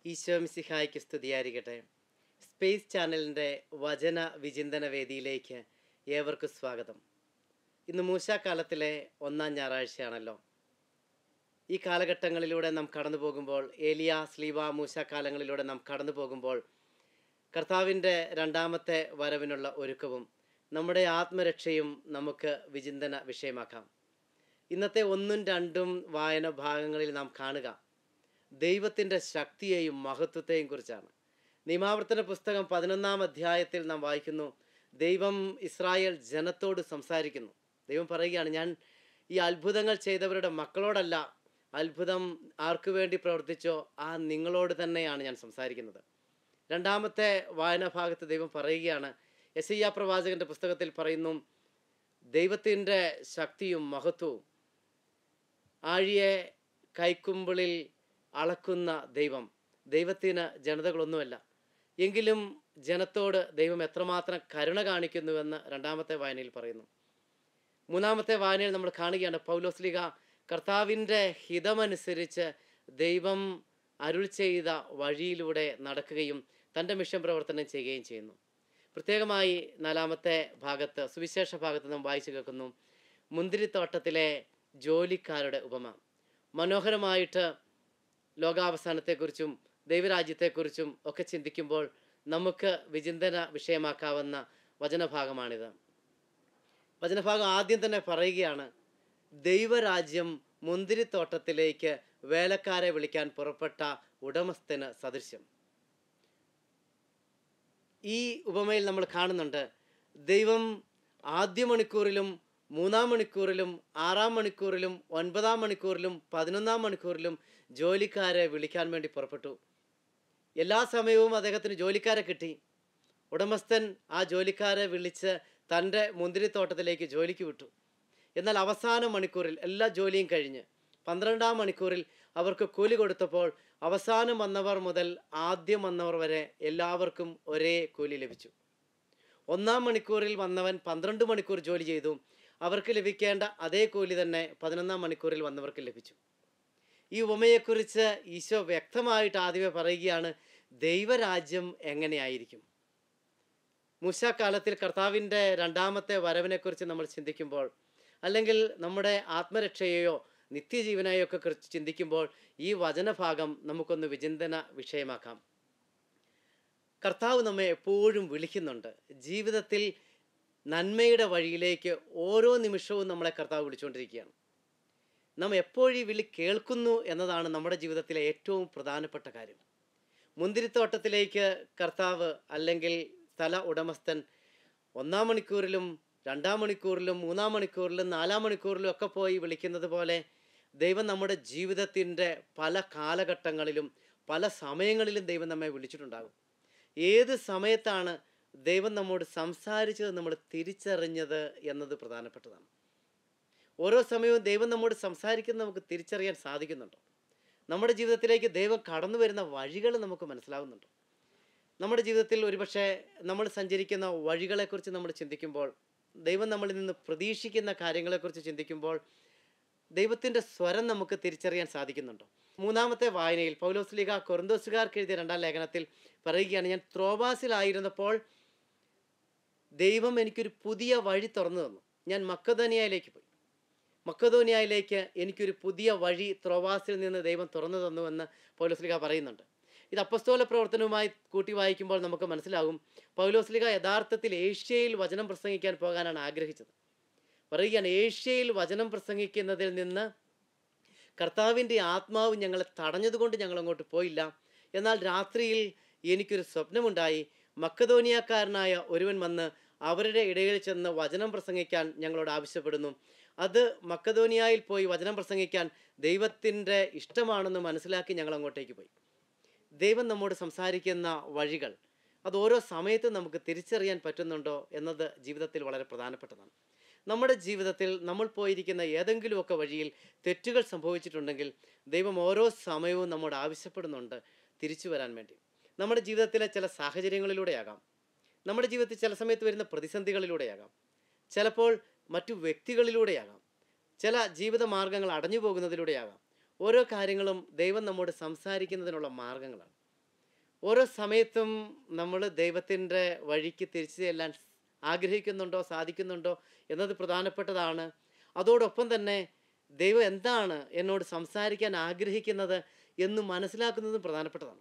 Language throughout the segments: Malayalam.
ഈശോമിസിഹായ്ക്ക് സ്തുതിയായിരിക്കട്ടെ സ്പേസ് ചാനലിൻ്റെ വചന വിചിന്തന വേദിയിലേക്ക് ഏവർക്കും സ്വാഗതം ഇന്ന് മൂശാക്കാലത്തിലെ ഒന്നാം ഞായറാഴ്ചയാണല്ലോ ഈ കാലഘട്ടങ്ങളിലൂടെ നാം കടന്നു പോകുമ്പോൾ ഏലിയ സ്ലീവ മൂശാക്കാലങ്ങളിലൂടെ നാം കടന്നു പോകുമ്പോൾ കർത്താവിൻ്റെ രണ്ടാമത്തെ വരവിനുള്ള ഒരുക്കവും നമ്മുടെ ആത്മരക്ഷയും നമുക്ക് വിചിന്തന വിഷയമാക്കാം ഇന്നത്തെ ഒന്നും രണ്ടും വായന ഭാഗങ്ങളിൽ നാം കാണുക ദൈവത്തിൻ്റെ ശക്തിയെയും മഹത്വത്തെയും കുറിച്ചാണ് നിയമാവർത്തന പുസ്തകം പതിനൊന്നാം അധ്യായത്തിൽ നാം വായിക്കുന്നു ദൈവം ഇസ്രായേൽ ജനത്തോട് സംസാരിക്കുന്നു ദൈവം പറയുകയാണ് ഞാൻ ഈ അത്ഭുതങ്ങൾ ചെയ്തവരുടെ മക്കളോടല്ല അത്ഭുതം ആർക്കു വേണ്ടി പ്രവർത്തിച്ചോ ആ നിങ്ങളോട് തന്നെയാണ് ഞാൻ സംസാരിക്കുന്നത് രണ്ടാമത്തെ വായനാ ഭാഗത്ത് ദൈവം പറയുകയാണ് യശയ്യ പ്രവാചകന്റെ പുസ്തകത്തിൽ പറയുന്നു ദൈവത്തിൻ്റെ ശക്തിയും മഹത്വവും ആഴിയെ കൈക്കുമ്പിളിൽ അളക്കുന്ന ദൈവം ദൈവത്തിന് ജനതകളൊന്നുമല്ല എങ്കിലും ജനത്തോട് ദൈവം എത്രമാത്രം കരുണ കാണിക്കുന്നുവെന്ന് രണ്ടാമത്തെ വായനയിൽ പറയുന്നു മൂന്നാമത്തെ വായനയിൽ നമ്മൾ കാണുകയാണ് പൗലോസ്ലിക കർത്താവിൻ്റെ ഹിതമനുസരിച്ച് ദൈവം അരുൾ ചെയ്ത വഴിയിലൂടെ നടക്കുകയും തൻ്റെ മിഷൻ പ്രവർത്തനം ചെയ്യുകയും ചെയ്യുന്നു പ്രത്യേകമായി നാലാമത്തെ ഭാഗത്ത് സുവിശേഷ ഭാഗത്ത് നാം വായിച്ചു കേൾക്കുന്നു മുന്തിരിത്തോട്ടത്തിലെ ജോലിക്കാരുടെ ഉപമ മനോഹരമായിട്ട് ലോകാവസാനത്തെക്കുറിച്ചും ദൈവരാജ്യത്തെക്കുറിച്ചും ഒക്കെ ചിന്തിക്കുമ്പോൾ നമുക്ക് വിചിന്തന വിഷയമാക്കാവുന്ന വചനഭാഗമാണിത് വചനഭാഗം ആദ്യം തന്നെ പറയുകയാണ് ദൈവരാജ്യം മുന്തിരിത്തോട്ടത്തിലേക്ക് വേലക്കാരെ വിളിക്കാൻ പുറപ്പെട്ട ഉടമസ്ഥന് സദൃശ്യം ഈ ഉപമയിൽ നമ്മൾ കാണുന്നുണ്ട് ദൈവം ആദ്യ മണിക്കൂറിലും മൂന്നാം മണിക്കൂറിലും ആറാം മണിക്കൂറിലും ഒൻപതാം മണിക്കൂറിലും പതിനൊന്നാം മണിക്കൂറിലും ജോലിക്കാരെ വിളിക്കാൻ വേണ്ടി പുറപ്പെട്ടു എല്ലാ സമയവും അദ്ദേഹത്തിന് ജോലിക്കാരെ കിട്ടി ഉടമസ്ഥൻ ആ ജോലിക്കാരെ വിളിച്ച് തൻ്റെ മുന്തിരിത്തോട്ടത്തിലേക്ക് ജോലിക്ക് വിട്ടു എന്നാൽ അവസാന മണിക്കൂറിൽ എല്ലാ ജോലിയും കഴിഞ്ഞ് പന്ത്രണ്ടാം മണിക്കൂറിൽ അവർക്ക് കൂലി കൊടുത്തപ്പോൾ അവസാനം വന്നവർ മുതൽ ആദ്യം വന്നവർ വരെ എല്ലാവർക്കും ഒരേ കൂലി ലഭിച്ചു ഒന്നാം മണിക്കൂറിൽ വന്നവൻ പന്ത്രണ്ട് മണിക്കൂർ ജോലി ചെയ്തു അവർക്ക് ലഭിക്കേണ്ട അതേ കൂലി തന്നെ പതിനൊന്നാം മണിക്കൂറിൽ വന്നവർക്ക് ലഭിച്ചു ഈ ഉപമയെക്കുറിച്ച് ഈശോ വ്യക്തമായിട്ട് ആദ്യമേ പറയുകയാണ് ദൈവരാജ്യം എങ്ങനെയായിരിക്കും മൂശാക്കാലത്തിൽ കർത്താവിൻ്റെ രണ്ടാമത്തെ വരവിനെക്കുറിച്ച് നമ്മൾ ചിന്തിക്കുമ്പോൾ അല്ലെങ്കിൽ നമ്മുടെ ആത്മരക്ഷയെയോ നിത്യജീവനെയോ ഒക്കെ കുറിച്ച് ചിന്തിക്കുമ്പോൾ ഈ വചനഭാഗം നമുക്കൊന്ന് വിചിന്തന വിഷയമാക്കാം കർത്താവ് നമ്മെ എപ്പോഴും വിളിക്കുന്നുണ്ട് ജീവിതത്തിൽ നന്മയുടെ വഴിയിലേക്ക് ഓരോ നിമിഷവും നമ്മളെ കർത്താവ് വിളിച്ചുകൊണ്ടിരിക്കുകയാണ് നാം എപ്പോഴും ഈ വിളി കേൾക്കുന്നു എന്നതാണ് നമ്മുടെ ജീവിതത്തിലെ ഏറ്റവും പ്രധാനപ്പെട്ട കാര്യം മുന്തിരിത്തോട്ടത്തിലേക്ക് കർത്താവ് അല്ലെങ്കിൽ സ്ഥല ഉടമസ്ഥൻ ഒന്നാം മണിക്കൂറിലും രണ്ടാം മണിക്കൂറിലും മൂന്നാം മണിക്കൂറിലും നാലാം മണിക്കൂറിലും ഒക്കെ പോയി വിളിക്കുന്നത് പോലെ ദൈവം നമ്മുടെ ജീവിതത്തിൻ്റെ പല കാലഘട്ടങ്ങളിലും പല സമയങ്ങളിലും ദൈവം നമ്മെ വിളിച്ചിട്ടുണ്ടാകും ഏത് സമയത്താണ് ദൈവം നമ്മോട് സംസാരിച്ചത് നമ്മൾ തിരിച്ചറിഞ്ഞത് എന്നത് പ്രധാനപ്പെട്ടതാണ് ഓരോ സമയവും ദൈവം നമ്മോട് സംസാരിക്കുന്നത് നമുക്ക് തിരിച്ചറിയാൻ സാധിക്കുന്നുണ്ടോ നമ്മുടെ ജീവിതത്തിലേക്ക് ദൈവം കടന്നു വരുന്ന വഴികൾ നമുക്ക് മനസ്സിലാവുന്നുണ്ടോ നമ്മുടെ ജീവിതത്തിൽ ഒരുപക്ഷെ നമ്മൾ സഞ്ചരിക്കുന്ന വഴികളെക്കുറിച്ച് നമ്മൾ ചിന്തിക്കുമ്പോൾ ദൈവം നമ്മളിൽ നിന്ന് പ്രതീക്ഷിക്കുന്ന കാര്യങ്ങളെക്കുറിച്ച് ചിന്തിക്കുമ്പോൾ ദൈവത്തിൻ്റെ സ്വരം നമുക്ക് തിരിച്ചറിയാൻ സാധിക്കുന്നുണ്ടോ മൂന്നാമത്തെ വായനയിൽ പൗലോസ്ലിക കൊറന്തോസുകാർക്ക് എഴുതിയ രണ്ടാം ലേഖനത്തിൽ പറയുകയാണ് ഞാൻ ത്രോബാസിലായിരുന്നപ്പോൾ ദൈവം എനിക്കൊരു പുതിയ വഴി തുറന്നു തന്നു ഞാൻ മക്കധോനിയയിലേക്ക് പോയി മക്കധോനിയയിലേക്ക് എനിക്കൊരു പുതിയ വഴി ത്രോവാസിൽ നിന്ന് ദൈവം തുറന്നു തന്നുവെന്ന് പൗലോസ്ലിക പറയുന്നുണ്ട് ഇത് അപ്പസ്തോല പ്രവർത്തനവുമായി കൂട്ടി വായിക്കുമ്പോൾ നമുക്ക് മനസ്സിലാകും പൗലോസ്ലിക യഥാർത്ഥത്തിൽ ഏഷ്യയിൽ വചനം പ്രസംഗിക്കാൻ പോകാനാണ് ആഗ്രഹിച്ചത് പറയുകയാണ് ഏഷ്യയിൽ വചനം പ്രസംഗിക്കുന്നതിൽ നിന്ന് കർത്താവിൻ്റെ ആത്മാവ് ഞങ്ങളെ തടഞ്ഞതുകൊണ്ട് ഞങ്ങൾ അങ്ങോട്ട് പോയില്ല എന്നാൽ രാത്രിയിൽ എനിക്കൊരു സ്വപ്നമുണ്ടായി മക്കധോനിയക്കാരനായ ഒരുവൻ വന്ന് അവരുടെ ഇടയിൽ ചെന്ന് വചനം പ്രസംഗിക്കാൻ ഞങ്ങളോട് ആവശ്യപ്പെടുന്നു അത് മക്കധോനിയായിൽ പോയി വചനം പ്രസംഗിക്കാൻ ദൈവത്തിൻ്റെ ഇഷ്ടമാണെന്ന് മനസ്സിലാക്കി ഞങ്ങൾ അങ്ങോട്ടേക്ക് പോയി ദൈവം നമ്മോട് സംസാരിക്കുന്ന വഴികൾ അത് ഓരോ സമയത്തും നമുക്ക് തിരിച്ചറിയാൻ പറ്റുന്നുണ്ടോ എന്നത് ജീവിതത്തിൽ വളരെ പ്രധാനപ്പെട്ടതാണ് നമ്മുടെ ജീവിതത്തിൽ നമ്മൾ പോയിരിക്കുന്ന ഏതെങ്കിലുമൊക്കെ വഴിയിൽ തെറ്റുകൾ സംഭവിച്ചിട്ടുണ്ടെങ്കിൽ ദൈവം ഓരോ സമയവും നമ്മോട് ആവശ്യപ്പെടുന്നുണ്ട് തിരിച്ചു വരാൻ വേണ്ടി നമ്മുടെ ജീവിതത്തിലെ ചില സാഹചര്യങ്ങളിലൂടെയാകാം നമ്മുടെ ജീവിതത്തിൽ ചില സമയത്ത് വരുന്ന പ്രതിസന്ധികളിലൂടെയാകാം ചിലപ്പോൾ മറ്റു വ്യക്തികളിലൂടെയാകാം ചില ജീവിത മാർഗങ്ങൾ അടഞ്ഞു പോകുന്നതിലൂടെയാകാം ഓരോ കാര്യങ്ങളും ദൈവം നമ്മോട് സംസാരിക്കുന്നതിനുള്ള മാർഗങ്ങളാണ് ഓരോ സമയത്തും നമ്മൾ ദൈവത്തിൻ്റെ വഴിക്ക് തിരിച്ചു ചെല്ലാൻ ആഗ്രഹിക്കുന്നുണ്ടോ സാധിക്കുന്നുണ്ടോ എന്നത് പ്രധാനപ്പെട്ടതാണ് അതോടൊപ്പം തന്നെ ദൈവം എന്താണ് എന്നോട് സംസാരിക്കാൻ ആഗ്രഹിക്കുന്നത് എന്ന് മനസ്സിലാക്കുന്നതും പ്രധാനപ്പെട്ടതാണ്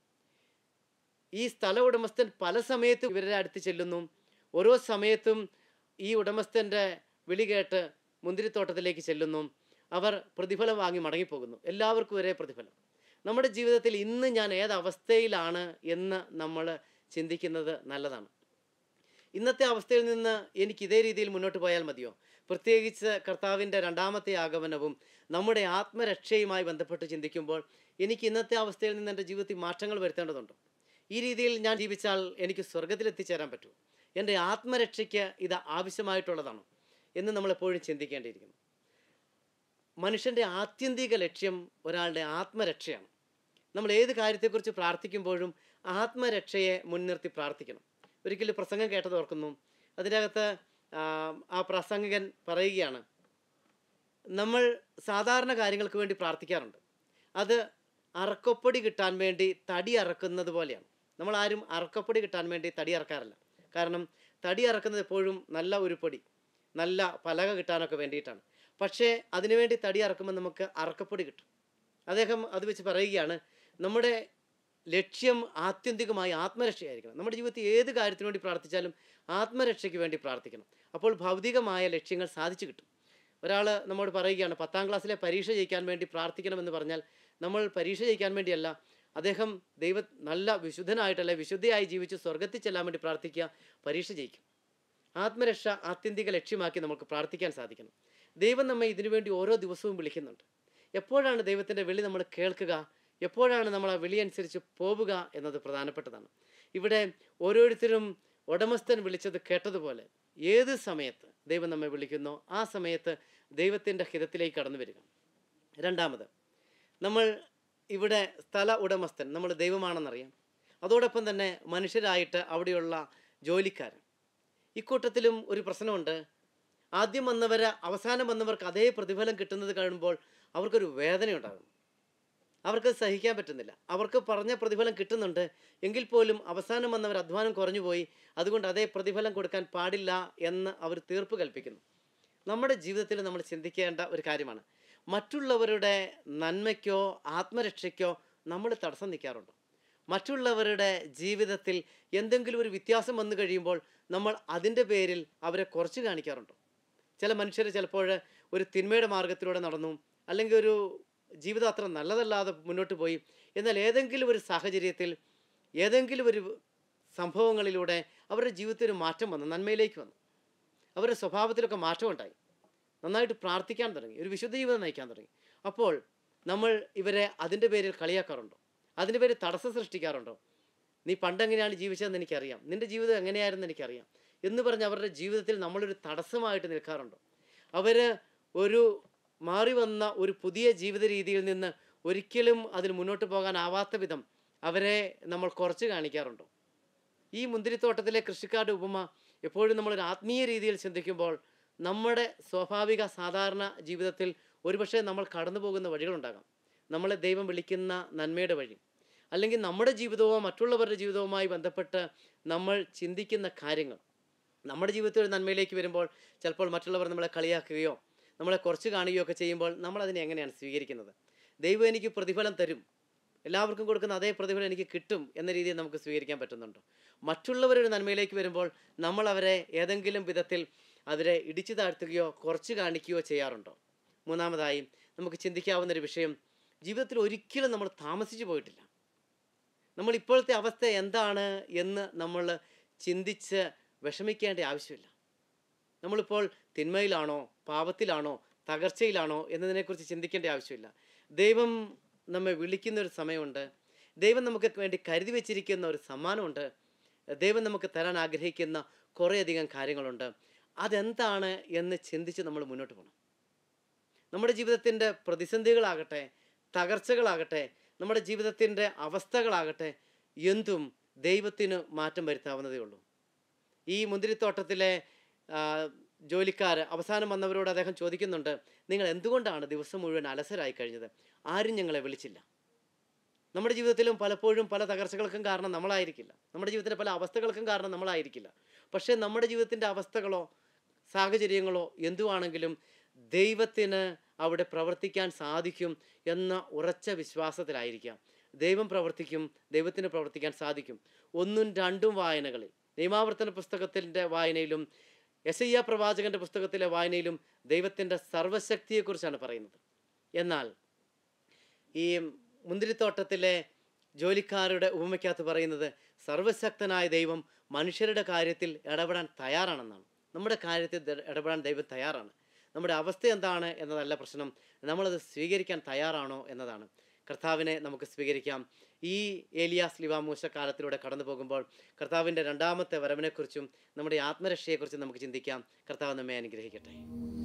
ഈ സ്ഥല ഉടമസ്ഥൻ പല സമയത്തും ഇവരുടെ അടുത്ത് ചെല്ലുന്നു ഓരോ സമയത്തും ഈ ഉടമസ്ഥൻ്റെ വിളി കേട്ട് മുന്തിരിത്തോട്ടത്തിലേക്ക് ചെല്ലുന്നു അവർ പ്രതിഫലം വാങ്ങി മടങ്ങിപ്പോകുന്നു എല്ലാവർക്കും ഒരേ പ്രതിഫലം നമ്മുടെ ജീവിതത്തിൽ ഇന്ന് ഞാൻ ഏത് അവസ്ഥയിലാണ് എന്ന് നമ്മൾ ചിന്തിക്കുന്നത് നല്ലതാണ് ഇന്നത്തെ അവസ്ഥയിൽ നിന്ന് എനിക്ക് ഇതേ രീതിയിൽ മുന്നോട്ട് പോയാൽ മതിയോ പ്രത്യേകിച്ച് കർത്താവിൻ്റെ രണ്ടാമത്തെ ആഗമനവും നമ്മുടെ ആത്മരക്ഷയുമായി ബന്ധപ്പെട്ട് ചിന്തിക്കുമ്പോൾ എനിക്ക് ഇന്നത്തെ അവസ്ഥയിൽ നിന്ന് എൻ്റെ ജീവിതത്തിൽ മാറ്റങ്ങൾ വരുത്തേണ്ടതുണ്ട് ഈ രീതിയിൽ ഞാൻ ജീവിച്ചാൽ എനിക്ക് സ്വർഗത്തിൽ എത്തിച്ചേരാൻ പറ്റൂ എൻ്റെ ആത്മരക്ഷയ്ക്ക് ഇത് ആവശ്യമായിട്ടുള്ളതാണ് എന്ന് നമ്മളെപ്പോഴും ചിന്തിക്കേണ്ടിയിരിക്കുന്നു മനുഷ്യൻ്റെ ആത്യന്തിക ലക്ഷ്യം ഒരാളുടെ ആത്മരക്ഷയാണ് നമ്മൾ ഏത് കാര്യത്തെക്കുറിച്ച് പ്രാർത്ഥിക്കുമ്പോഴും ആത്മരക്ഷയെ മുൻനിർത്തി പ്രാർത്ഥിക്കണം ഒരിക്കലും പ്രസംഗം കേട്ടത് ഓർക്കുന്നു അതിനകത്ത് ആ, ആ പ്രസംഗകൻ പറയുകയാണ് നമ്മൾ സാധാരണ കാര്യങ്ങൾക്ക് വേണ്ടി പ്രാർത്ഥിക്കാറുണ്ട് അത് അറക്കൊപ്പടി കിട്ടാൻ വേണ്ടി തടി അറക്കുന്നത് പോലെയാണ് നമ്മൾ ആരും അറക്കപ്പൊടി കിട്ടാൻ വേണ്ടി തടി അറക്കാറില്ല കാരണം തടി അറക്കുന്നത് എപ്പോഴും നല്ല ഒരു പൊടി നല്ല പലക കിട്ടാനൊക്കെ വേണ്ടിയിട്ടാണ് പക്ഷേ അതിനുവേണ്ടി തടി അറക്കുമ്പോൾ നമുക്ക് അറക്കപ്പൊടി കിട്ടും അദ്ദേഹം അത് വെച്ച് പറയുകയാണ് നമ്മുടെ ലക്ഷ്യം ആത്യന്തികമായി ആത്മരക്ഷയായിരിക്കണം നമ്മുടെ ജീവിതത്തിൽ ഏത് കാര്യത്തിനു വേണ്ടി പ്രാർത്ഥിച്ചാലും ആത്മരക്ഷയ്ക്ക് വേണ്ടി പ്രാർത്ഥിക്കണം അപ്പോൾ ഭൗതികമായ ലക്ഷ്യങ്ങൾ സാധിച്ചു കിട്ടും ഒരാൾ നമ്മോട് പറയുകയാണ് പത്താം ക്ലാസ്സിലെ പരീക്ഷ ജയിക്കാൻ വേണ്ടി പ്രാർത്ഥിക്കണമെന്ന് പറഞ്ഞാൽ നമ്മൾ പരീക്ഷ ജയിക്കാൻ വേണ്ടിയല്ല അദ്ദേഹം ദൈവ നല്ല വിശുദ്ധനായിട്ടല്ല വിശുദ്ധയായി ജീവിച്ച് സ്വർഗത്തിൽ ചെല്ലാൻ വേണ്ടി പ്രാർത്ഥിക്കുക പരീക്ഷ ജയിക്കും ആത്മരക്ഷ ആത്യന്തിക ലക്ഷ്യമാക്കി നമുക്ക് പ്രാർത്ഥിക്കാൻ സാധിക്കണം ദൈവം നമ്മെ ഇതിനുവേണ്ടി ഓരോ ദിവസവും വിളിക്കുന്നുണ്ട് എപ്പോഴാണ് ദൈവത്തിൻ്റെ വിളി നമ്മൾ കേൾക്കുക എപ്പോഴാണ് നമ്മൾ ആ വിളി അനുസരിച്ച് പോവുക എന്നത് പ്രധാനപ്പെട്ടതാണ് ഇവിടെ ഓരോരുത്തരും ഉടമസ്ഥൻ വിളിച്ചത് കേട്ടതുപോലെ ഏത് സമയത്ത് ദൈവം നമ്മെ വിളിക്കുന്നോ ആ സമയത്ത് ദൈവത്തിൻ്റെ ഹിതത്തിലേക്ക് കടന്നു വരിക രണ്ടാമത് നമ്മൾ ഇവിടെ സ്ഥല ഉടമസ്ഥൻ നമ്മൾ ദൈവമാണെന്നറിയാം അതോടൊപ്പം തന്നെ മനുഷ്യരായിട്ട് അവിടെയുള്ള ജോലിക്കാർ ഇക്കൂട്ടത്തിലും ഒരു പ്രശ്നമുണ്ട് ആദ്യം വന്നവര് അവസാനം വന്നവർക്ക് അതേ പ്രതിഫലം കിട്ടുന്നത് കാണുമ്പോൾ അവർക്കൊരു വേദനയുണ്ടാകും അവർക്ക് സഹിക്കാൻ പറ്റുന്നില്ല അവർക്ക് പറഞ്ഞ പ്രതിഫലം കിട്ടുന്നുണ്ട് എങ്കിൽ പോലും അവസാനം വന്നവർ അധ്വാനം കുറഞ്ഞു പോയി അതുകൊണ്ട് അതേ പ്രതിഫലം കൊടുക്കാൻ പാടില്ല എന്ന് അവർ തീർപ്പ് കൽപ്പിക്കുന്നു നമ്മുടെ ജീവിതത്തിൽ നമ്മൾ ചിന്തിക്കേണ്ട ഒരു കാര്യമാണ് മറ്റുള്ളവരുടെ നന്മയ്ക്കോ ആത്മരക്ഷയ്ക്കോ നമ്മൾ തടസ്സം നിൽക്കാറുണ്ടോ മറ്റുള്ളവരുടെ ജീവിതത്തിൽ എന്തെങ്കിലും ഒരു വ്യത്യാസം വന്നു കഴിയുമ്പോൾ നമ്മൾ അതിൻ്റെ പേരിൽ അവരെ കുറച്ച് കാണിക്കാറുണ്ടോ ചില മനുഷ്യർ ചിലപ്പോൾ ഒരു തിന്മയുടെ മാർഗത്തിലൂടെ നടന്നു അല്ലെങ്കിൽ ഒരു ജീവിതം അത്ര നല്ലതല്ലാതെ മുന്നോട്ട് പോയി എന്നാൽ ഏതെങ്കിലും ഒരു സാഹചര്യത്തിൽ ഏതെങ്കിലും ഒരു സംഭവങ്ങളിലൂടെ അവരുടെ ജീവിതത്തിൽ ഒരു മാറ്റം വന്നു നന്മയിലേക്ക് വന്നു അവരുടെ സ്വഭാവത്തിലൊക്കെ മാറ്റം ഉണ്ടായി നന്നായിട്ട് പ്രാർത്ഥിക്കാൻ തുടങ്ങി ഒരു വിശുദ്ധ ജീവിതം നയിക്കാൻ തുടങ്ങി അപ്പോൾ നമ്മൾ ഇവരെ അതിൻ്റെ പേരിൽ കളിയാക്കാറുണ്ടോ അതിൻ്റെ പേരിൽ തടസ്സം സൃഷ്ടിക്കാറുണ്ടോ നീ പണ്ട് എങ്ങനെയാണ് ജീവിച്ചതെന്ന് എനിക്കറിയാം നിൻ്റെ ജീവിതം എങ്ങനെയായിരുന്നു എനിക്കറിയാം എന്ന് പറഞ്ഞ് അവരുടെ ജീവിതത്തിൽ നമ്മളൊരു തടസ്സമായിട്ട് നിൽക്കാറുണ്ടോ അവർ ഒരു മാറി വന്ന ഒരു പുതിയ ജീവിത രീതിയിൽ നിന്ന് ഒരിക്കലും അതിന് മുന്നോട്ട് പോകാനാവാത്ത വിധം അവരെ നമ്മൾ കുറച്ച് കാണിക്കാറുണ്ടോ ഈ മുന്തിരിത്തോട്ടത്തിലെ കൃഷിക്കാരുടെ ഉപമ എപ്പോഴും നമ്മളൊരു ആത്മീയ രീതിയിൽ ചിന്തിക്കുമ്പോൾ നമ്മുടെ സ്വാഭാവിക സാധാരണ ജീവിതത്തിൽ ഒരുപക്ഷെ നമ്മൾ കടന്നു പോകുന്ന വഴികളുണ്ടാകാം നമ്മളെ ദൈവം വിളിക്കുന്ന നന്മയുടെ വഴി അല്ലെങ്കിൽ നമ്മുടെ ജീവിതവും മറ്റുള്ളവരുടെ ജീവിതവുമായി ബന്ധപ്പെട്ട് നമ്മൾ ചിന്തിക്കുന്ന കാര്യങ്ങൾ നമ്മുടെ ജീവിതത്തിൽ ഒരു നന്മയിലേക്ക് വരുമ്പോൾ ചിലപ്പോൾ മറ്റുള്ളവർ നമ്മളെ കളിയാക്കുകയോ നമ്മളെ കുറച്ച് കാണുകയോ ഒക്കെ ചെയ്യുമ്പോൾ നമ്മൾ അതിനെ എങ്ങനെയാണ് സ്വീകരിക്കുന്നത് ദൈവം എനിക്ക് പ്രതിഫലം തരും എല്ലാവർക്കും കൊടുക്കുന്ന അതേ പ്രതിഫലം എനിക്ക് കിട്ടും എന്ന രീതിയിൽ നമുക്ക് സ്വീകരിക്കാൻ പറ്റുന്നുണ്ടോ മറ്റുള്ളവരൊരു നന്മയിലേക്ക് വരുമ്പോൾ നമ്മൾ അവരെ ഏതെങ്കിലും വിധത്തിൽ അവരെ ഇടിച്ചു താഴ്ത്തുകയോ കുറച്ച് കാണിക്കുകയോ ചെയ്യാറുണ്ടോ മൂന്നാമതായി നമുക്ക് ചിന്തിക്കാവുന്ന ഒരു വിഷയം ജീവിതത്തിൽ ഒരിക്കലും നമ്മൾ താമസിച്ചു പോയിട്ടില്ല നമ്മൾ ഇപ്പോഴത്തെ അവസ്ഥ എന്താണ് എന്ന് നമ്മൾ ചിന്തിച്ച് വിഷമിക്കേണ്ട ആവശ്യമില്ല നമ്മളിപ്പോൾ തിന്മയിലാണോ പാപത്തിലാണോ തകർച്ചയിലാണോ എന്നതിനെക്കുറിച്ച് ചിന്തിക്കേണ്ട ആവശ്യമില്ല ദൈവം നമ്മെ വിളിക്കുന്ന ഒരു സമയമുണ്ട് ദൈവം നമുക്ക് വേണ്ടി കരുതി വെച്ചിരിക്കുന്ന ഒരു സമ്മാനമുണ്ട് ദൈവം നമുക്ക് തരാൻ ആഗ്രഹിക്കുന്ന കുറേയധികം കാര്യങ്ങളുണ്ട് അതെന്താണ് എന്ന് ചിന്തിച്ച് നമ്മൾ മുന്നോട്ട് പോകണം നമ്മുടെ ജീവിതത്തിൻ്റെ പ്രതിസന്ധികളാകട്ടെ തകർച്ചകളാകട്ടെ നമ്മുടെ ജീവിതത്തിൻ്റെ അവസ്ഥകളാകട്ടെ എന്തും ദൈവത്തിന് മാറ്റം വരുത്താവുന്നതേ ഉള്ളൂ ഈ മുന്തിരിത്തോട്ടത്തിലെ ആ, ജോലിക്കാർ അവസാനം വന്നവരോട് അദ്ദേഹം ചോദിക്കുന്നുണ്ട് നിങ്ങൾ എന്തുകൊണ്ടാണ് ദിവസം മുഴുവൻ അലസരായി കഴിഞ്ഞത് ആരും ഞങ്ങളെ വിളിച്ചില്ല നമ്മുടെ ജീവിതത്തിലും പലപ്പോഴും പല തകർച്ചകൾക്കും കാരണം നമ്മളായിരിക്കില്ല നമ്മുടെ ജീവിതത്തിലെ പല അവസ്ഥകൾക്കും കാരണം നമ്മളായിരിക്കില്ല പക്ഷേ നമ്മുടെ ജീവിതത്തിൻ്റെ അവസ്ഥകളോ സാഹചര്യങ്ങളോ എന്തുവാണെങ്കിലും ദൈവത്തിന് അവിടെ പ്രവർത്തിക്കാൻ സാധിക്കും എന്ന ഉറച്ച വിശ്വാസത്തിലായിരിക്കാം ദൈവം പ്രവർത്തിക്കും ദൈവത്തിന് പ്രവർത്തിക്കാൻ സാധിക്കും ഒന്നും രണ്ടും വായനകളിൽ നിയമാവർത്തന പുസ്തകത്തിൻ്റെ വായനയിലും യശയ്യ പ്രവാചകന്റെ പുസ്തകത്തിലെ വായനയിലും ദൈവത്തിൻ്റെ സർവശക്തിയെക്കുറിച്ചാണ് പറയുന്നത് എന്നാൽ ഈ മുന്തിരിത്തോട്ടത്തിലെ ജോലിക്കാരുടെ ഉപമയ്ക്കകത്ത് പറയുന്നത് സർവശക്തനായ ദൈവം മനുഷ്യരുടെ കാര്യത്തിൽ ഇടപെടാൻ തയ്യാറാണെന്നാണ് നമ്മുടെ കാര്യത്തിൽ ദ- ഇടപെടാൻ ദൈവം തയ്യാറാണ് നമ്മുടെ അവസ്ഥ എന്താണ് എന്നതല്ല പ്രശ്നം നമ്മളത് സ്വീകരിക്കാൻ തയ്യാറാണോ എന്നതാണ് കർത്താവിനെ നമുക്ക് സ്വീകരിക്കാം ഈ ഏലിയാസ് ലിവാമൂശ കാലത്തിലൂടെ കടന്നു പോകുമ്പോൾ കർത്താവിൻ്റെ രണ്ടാമത്തെ വരവിനെക്കുറിച്ചും നമ്മുടെ ആത്മരക്ഷയെക്കുറിച്ചും നമുക്ക് ചിന്തിക്കാം കർത്താവ് നമ്മെ അനുഗ്രഹിക്കട്ടെ